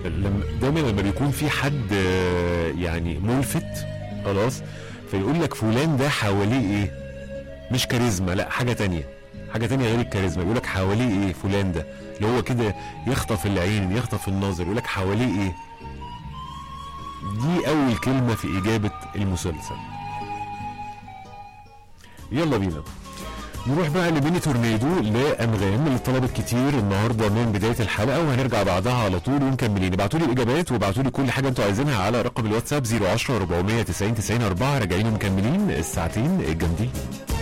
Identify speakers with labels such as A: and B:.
A: لما دايما لما بيكون في حد آه، يعني ملفت خلاص فيقول لك فلان ده حواليه ايه مش كاريزما لا حاجه تانية حاجه تانية غير الكاريزما يقول لك حواليه ايه فلان ده اللي هو كده يخطف العين يخطف النظر يقول لك حواليه ايه دي اول كلمه في اجابه المسلسل يلا بينا نروح بقى لميني تورنيدو لانغام اللي طلبت كتير النهارده من بدايه الحلقه وهنرجع بعدها على طول ومكملين ابعتوا لي الاجابات وابعتوا لي كل حاجه انتوا عايزينها على رقم الواتساب 010 490 90 4 راجعين ومكملين الساعتين الجامدين